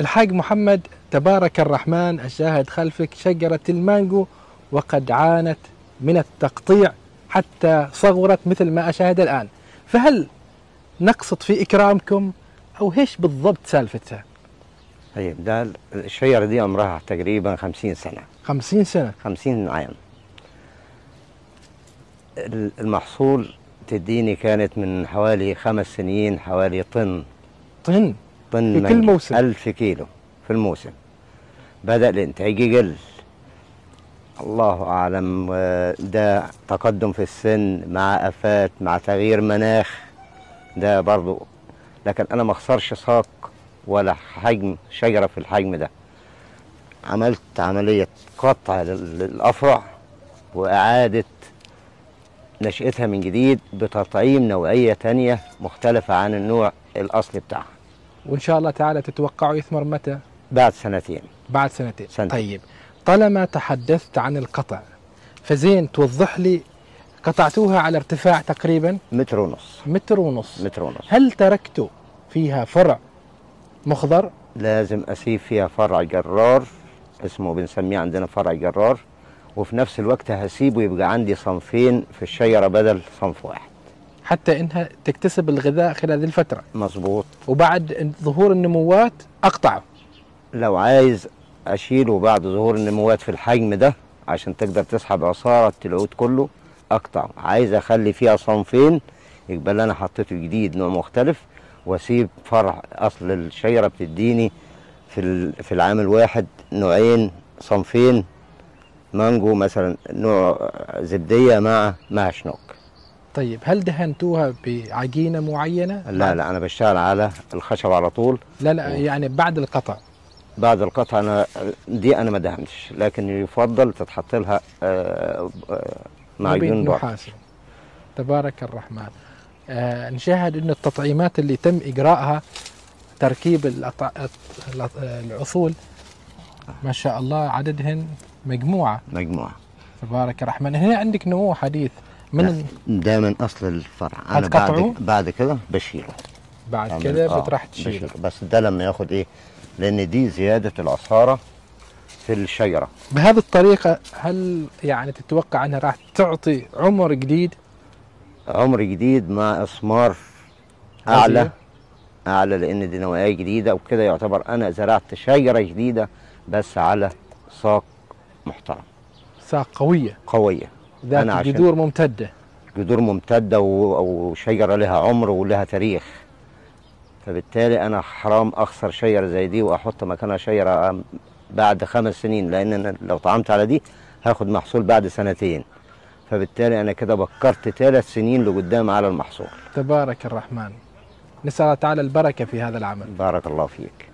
الحاج محمد تبارك الرحمن الشاهد خلفك شجرة المانجو وقد عانت من التقطيع حتى صغرت مثل ما أشاهد الآن فهل نقصد في إكرامكم أو إيش بالضبط سالفتها طيب ده الشجرة دي عمرها تقريبا خمسين سنة خمسين سنة خمسين عام ال- المحصول تديني كانت من حوالي خمس سنين حوالي طن طن طن في كل مانجا. موسم. ألف كيلو في الموسم بدأ الإنتاج يقل الله أعلم آه، ده تقدم في السن مع آفات مع تغيير مناخ ده برضو لكن أنا ما أخسرش ساق ولا حجم شجرة في الحجم ده عملت عملية قطع لل- للأفرع وإعادة نشأتها من جديد بتطعيم نوعية تانية مختلفة عن النوع الأصلي بتاعها وإن شاء الله تعالى تتوقعوا يثمر متى بعد سنتين بعد سنتين سنتين. طيب طالما تحدثت عن القطع فزين توضح لي قطعتوها على ارتفاع تقريبا متر ونص متر ونص متر ونص هل تركتوا فيها فرع مخضر لازم اسيب فيها فرع جرار اسمه بنسميه عندنا فرع جرار وفي نفس الوقت هسيبه يبقى عندي صنفين في الشجره بدل صنف واحد حتى انها تكتسب الغذاء خلال هذه الفتره مظبوط وبعد ظهور النموات اقطعه لو عايز اشيله بعد ظهور النموات في الحجم ده عشان تقدر تسحب عصاره العود كله اقطعه عايز اخلي فيها صنفين يبقى اللي انا حطيته جديد نوع مختلف واسيب فرع اصل الشجره بتديني في ال- في العام الواحد نوعين صنفين مانجو مثلا نوع زبديه مع مع شنوك طيب هل دهنتوها بعجينه معينه لا لا انا بشتغل على الخشب على طول لا لا يعني بعد القطع بعد القطع انا دي انا ما دهنتش لكن يفضل تتحط لها آه، آه، معجون مبيد بر نحاسي تبارك الرحمن آه نشاهد ان التطعيمات اللي تم اجراءها تركيب الأط... الأط- العصول ما شاء الله عددهن مجموعه مجموعه تبارك الرحمن هنا عندك نمو حديث من ال- ده من اصل الفرع انا هتقطعوه؟ بعد بعد كده بشيله بعد أعمل- كده آه، بتروح تشيله بشيله. بس ده لما ياخد ايه لان دي زياده العصاره في الشجره بهذه الطريقه هل يعني تتوقع انها راح تعطي عمر جديد عمر جديد مع اثمار عظيم. اعلى اعلى لان دي نوعيه جديده وكده يعتبر انا زرعت شجره جديده بس على ساق محترم ساق قويه قويه ذات أنا عشان- جذور ممتده جذور ممتده و- وشجره لها عمر ولها تاريخ فبالتالي انا حرام اخسر شجره زي دي واحط مكانها شجره بعد خمس سنين لان أنا لو طعمت على دي هاخد محصول بعد سنتين فبالتالي انا كده بكرت ثلاث سنين لقدام على المحصول تبارك الرحمن نسال الله تعالى البركه في هذا العمل بارك الله فيك